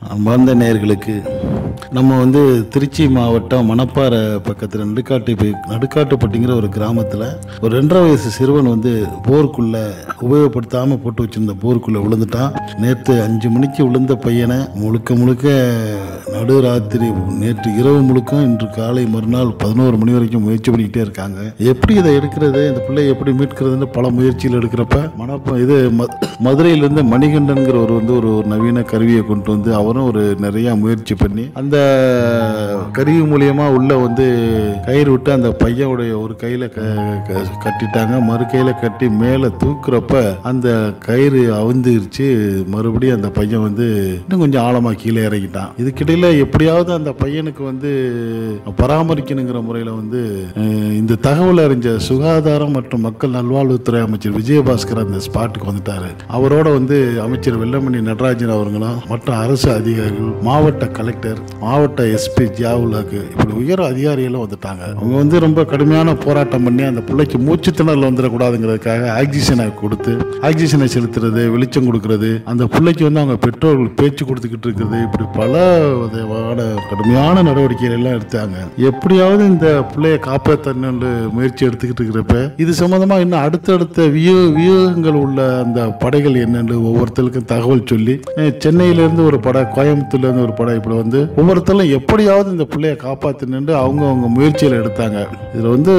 அன்பார்ந்த நேயர்களுக்கு நம்ம வந்து திருச்சி மாவட்டம் மணப்பாறை பக்கத்தில் நடுக்காட்டு பி- நடுக்காட்டுப்பட்டிங்கிற ஒரு கிராமத்தில் ஒரு ரெண்டரை வயசு சிறுவன் வந்து போருக்குள்ள உபயோகப்படுத்தாமல் போட்டு வச்சிருந்த போருக்குள்ள விழுந்துட்டான் நேற்று அஞ்சு மணிக்கு விழுந்த பையனை முழுக்க முழுக்க நடுராத்திரி நேற்று இரவு முழுக்க இன்று காலை மறுநாள் பதினோரு மணி வரைக்கும் முயற்சி பண்ணிக்கிட்டே இருக்காங்க எப்படி இதை எடுக்கிறது இந்த பிள்ளையை எப்படி மீட்கிறதுன்னு பல முயற்சிகள் எடுக்கிறப்ப மணப்ப இது ம- மதுரையிலிருந்து மணிகண்டன்கிற ஒரு வந்து ஒரு ஒரு நவீன கருவியை கொண்டு வந்து அவரும் ஒரு நிறைய முயற்சி பண்ணி அந்த கருவி மூலியமா உள்ள வந்து கயிறு விட்டு அந்த பையனுடைய ஒரு கையில க- க- கட்டிட்டாங்க மறு கையில கட்டி மேலே தூக்குறப்ப அந்த கயிறு அவுந்துருச்சு மறுபடியும் அந்த பையன் வந்து இன்னும் கொஞ்சம் ஆழமா கீழே இறங்கிட்டான் இதுக்கிடையில எப்படியாவது அந்த பையனுக்கு வந்து பராமரிக்கணுங்கிற முறையில் வந்து அஹ், இந்த தகவல் அறிஞ்ச சுகாதாரம் மற்றும் மக்கள் நல்வாழ்வுத்துறை அமைச்சர் விஜயபாஸ்கர் அந்த ஸ்பாட்டுக்கு வந்துட்டாரு அவரோட வந்து அமைச்சர் வெள்ளமணி நடராஜன் அவர்களும் மற்ற அரசு அதிகாரிகள் மாவட்ட கலெக்டர் மாவட்ட எஸ்பி ஜியாவுலாக்கு இப்படி உயர் அதிகாரிகளும் வந்துட்டாங்க அவங்க வந்து ரொம்ப கடுமையான போராட்டம் பண்ணி அந்த பிள்ளைக்கு மூச்சு திணறல் வந்துடக்கூடாதுங்கிறதுக்காக ஆக்சிஜனை கொடுத்து ஆக்சிஜனை செலுத்துறது வெளிச்சம் கொடுக்கறது அந்த பிள்ளைக்கு வந்து அவங்க பெற்றோர்கள் பேச்சு கொடுத்துக்கிட்டு இருக்கிறது இப்படி பல விதமான கடுமையான நடவடிக்கைகள் எல்லாம் எடுத்தாங்க எப்படியாவது இந்த பிள்ளைய காப்பாற்றணும்னு முயற்சி எடுத்துக்கிட்டு இருக்கிறப்ப இது சம்பந்தமா இன்னும் அடுத்தடுத்த வியூ வியூகங்கள் உள்ள அந்த படைகள் என்னன்னு ஒவ்வொருத்தருக்கும் தகவல் சொல்லி அஹ், சென்னையில இருந்து ஒரு படை கோயம்புத்தூர்ல இருந்து ஒரு படை இப்படி வந்து ஒவ்வொருத்தரும் எப்படியாவது இந்த பிள்ளைய காப்பாற்றணுன்னு அவங்க அவங்க முயற்சியில் எடுத்தாங்க இதுல வந்து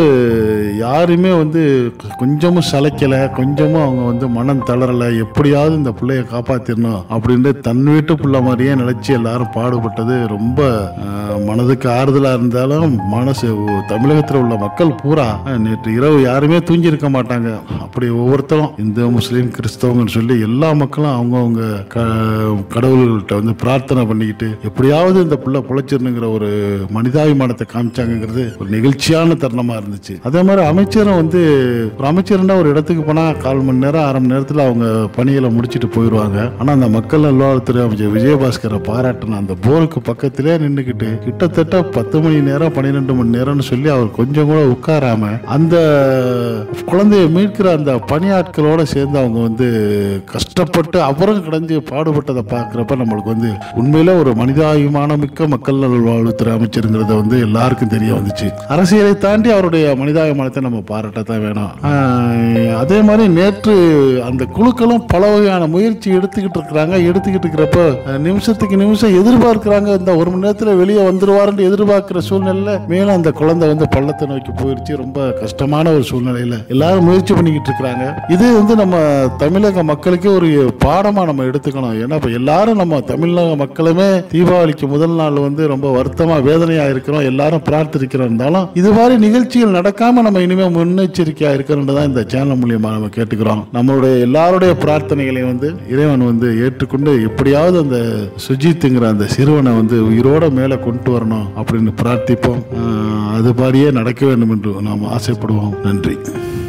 யாருமே வந்து கொஞ்சமும் சளைக்கல கொஞ்சமும் அவங்க வந்து மனம் தளரல எப்படியாவது இந்த பிள்ளைய காப்பாத்திரணும் அப்படின்னு தன் வீட்டு புள்ள மாதிரியே நினைச்சு எல்லாரும் பாடுபட்டது ரொம்ப அஹ், மனதுக்கு ஆறுதலா இருந்தாலும் மனசு ஓ- தமிழகத்துல உள்ள மக்கள் பூரா அஹ், நேற்று இரவு யாருமே தூங்கி இருக்க மாட்டாங்க அப்படி ஒவ்வொருத்தரும் இந்து முஸ்லீம் கிறிஸ்தவங்கன்னு சொல்லி எல்லா மக்களும் அவங்கவுங்க க கடவுள்கிட்ட வந்து பிரார்த்தனை பண்ணிக்கிட்டு எப்படியாவது இந்த பிள்ளை பிழைச்சிடணுங்கிற ஒரு மனிதாபிமானத்தை காமிச்சாங்கிறது ஒரு நெகிழ்ச்சியான தருணமா இருந்துச்சு அதே மாதிரி அமைச்சரும் வந்து ஒரு அமைச்சர்னா ஒரு இடத்துக்கு போனா கால் மணி நேரம் அரை மணி நேரத்துல அவங்க பணிகளை முடிச்சிட்டு போயிடுவாங்க ஆனா அந்த மக்கள் நல்வாழ்வுத்துறை அமைச்சர் விஜயபாஸ்கரை பாராட்டின அந்த போருக்கு பக்கத்திலே நின்றுக்கிட்டு கிட்டத்தட்ட பத்து மணி நேரம் பன்னிரெண்டு மணி நேரம்னு சொல்லி அவர் கொஞ்சம் கூட உட்காராம அந்த குழந்தையை மீட்கிற அந்த பணியாட்களோட சேர்ந்து அவங்க வந்து கஷ்டப்பட்டு அவரும் கிடந்து பாடுபட்டதை பார்க்குறப்ப நம்மளுக்கு வந்து உண்மையில ஒரு மனிதாபிமான மிக்க மக்கள் நல்வாழ்வுத்துறை அமைச்சருங்கிறத வந்து எல்லாருக்கும் தெரிய வந்துச்சு அரசியலை தாண்டி அவருடைய மனிதாபிமானத்தை நம்ம பாராட்டத்தான் வேணும் ஆஹ் அதே மாதிரி நேற்று அந்த குழுக்களும் பல வகையான முயற்சி எடுத்துக்கிட்டு இருக்கிறாங்க எடுத்துக்கிட்டு இருக்கிறப்ப அஹ், நிமிஷத்துக்கு நிமிஷம் எதிர்பார்க்கிறாங்க இந்த ஒரு மணி நேரத்தில் வெளியே வந்துருவாருன்னு எதிர்பார்க்கிற சூழ்நிலையில மேலும் அந்த குழந்தை வந்து பள்ளத்தை நோக்கி போயிடுச்சு ரொம்ப கஷ்டமான ஒரு சூழ்நிலையில எல்லாரும் முயற்சி பண்ணிக்கிட்டு இருக்கிறாங்க இது வந்து நம்ம தமிழக மக்களுக்கே ஒரு பாடமா நம்ம எடுத்துக்கணும் ஏன்னா இப்ப எல்லாரும் நம்ம தமிழக மக்களுமே தீபாவளிக்கு முதல் நாள் வந்து ரொம்ப வருத்தமா வேதனையா இருக்கிறோம் எல்லாரும் பிரார்த்திக்கிறோம் இருந்தாலும் இது மாதிரி நிகழ்ச்சிகள் நடக்காம நம்ம இனிமே முன்னெச்சரிக்கையா இருக்கணும்னு தான் இந்த சேனல் மூலியமா நம்ம கேட்டுக்கிறோம் நம்மளுடைய எல்லாருடைய பிரார்த்தனைகளையும் வந்து இறைவன் வந்து ஏற்றுக்கொண்டு எப்படியாவது அந்த சுஜித்துங்கிற அந்த சிறுவனை வந்து உயிரோட மேலே கொண்டு வரணும் அப்படின்னு பிரார்த்திப்போம் ஆஹ் அது மாதிரியே நடக்க வேண்டும் என்று நாம் ஆசைப்படுவோம் நன்றி